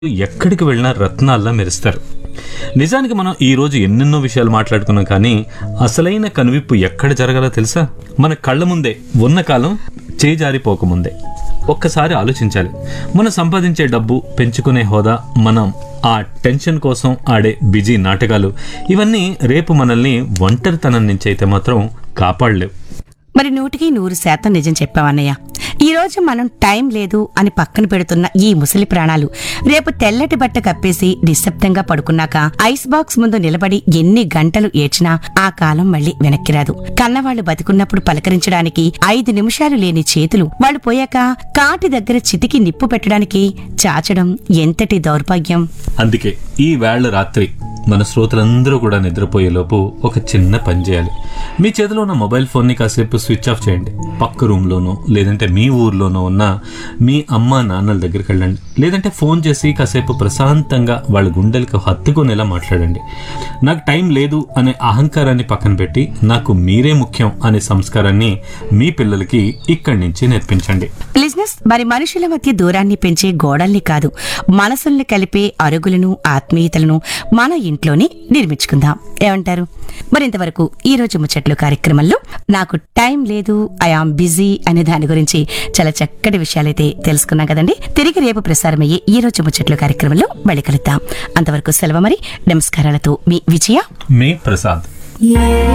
ఎక్కడికి వెళ్ళినా రత్నాల్లా మెరుస్తారు నిజానికి మనం ఈ రోజు ఎన్నెన్నో విషయాలు మాట్లాడుకున్నాం కానీ అసలైన కనువిప్పు ఎక్కడ జరగాలో తెలుసా మన కళ్ళ ముందే ఉన్న కాలం చేజారిపోకముందే ఒక్కసారి ఆలోచించాలి మనం సంపాదించే డబ్బు పెంచుకునే హోదా మనం ఆ టెన్షన్ కోసం ఆడే బిజీ నాటకాలు ఇవన్నీ రేపు మనల్ని ఒంటరితనం నుంచి అయితే మాత్రం కాపాడలేవు మరి నూటికి నూరు శాతం నిజం చెప్పావన్నయ్య ఈ రోజు మనం టైం లేదు అని పక్కన పెడుతున్న ఈ ముసలి ప్రాణాలు రేపు తెల్లటి బట్ట కప్పేసి నిశ్శబ్దంగా పడుకున్నాక ఐస్ బాక్స్ ముందు నిలబడి ఎన్ని గంటలు ఏడ్చినా ఆ కాలం మళ్ళీ వెనక్కి రాదు కన్నవాళ్లు బతికున్నప్పుడు పలకరించడానికి ఐదు నిమిషాలు లేని చేతులు వాళ్ళు పోయాక కాటి దగ్గర చితికి నిప్పు పెట్టడానికి చాచడం ఎంతటి దౌర్భాగ్యం అందుకే ఈ వేళ రాత్రి మన శ్రోతలందరూ కూడా నిద్రపోయేలోపు ఒక చిన్న పని చేయాలి మీ చేతిలో ఉన్న మొబైల్ ఫోన్ని కాసేపు స్విచ్ ఆఫ్ చేయండి పక్క రూమ్లోనో లేదంటే మీ ఊర్లోనో ఉన్న మీ అమ్మ నాన్నల దగ్గరికి వెళ్ళండి లేదంటే ఫోన్ చేసి కాసేపు ప్రశాంతంగా వాళ్ళ గుండెలకు హత్తుకునేలా మాట్లాడండి నాకు టైం లేదు అనే అహంకారాన్ని పక్కన పెట్టి నాకు మీరే ముఖ్యం అనే సంస్కారాన్ని మీ పిల్లలకి ఇక్కడి నుంచి నేర్పించండి లిజినెస్ మరి మనుషుల మధ్య దూరాన్ని పెంచే గోడల్ని కాదు మనసుల్ని కలిపే అరుగులను ఆత్మీయతలను మన ఇంట్లోనే నిర్మించుకుందాం ఏమంటారు మరింతవరకు ఈ రోజు ముచ్చట్లు కార్యక్రమంలో నాకు టైం లేదు ఐఆమ్ బిజీ అనే దాని గురించి చాలా చక్కటి విషయాలైతే తెలుసుకున్నాం కదండి తిరిగి రేపు ప్రసారమయ్యే ఈ రోజు ముచ్చట్లు కార్యక్రమంలో మళ్ళీ కలుద్దాం అంతవరకు సెలవు మరి నమస్కారాలతో మీ విజయ మీ ప్రసాద్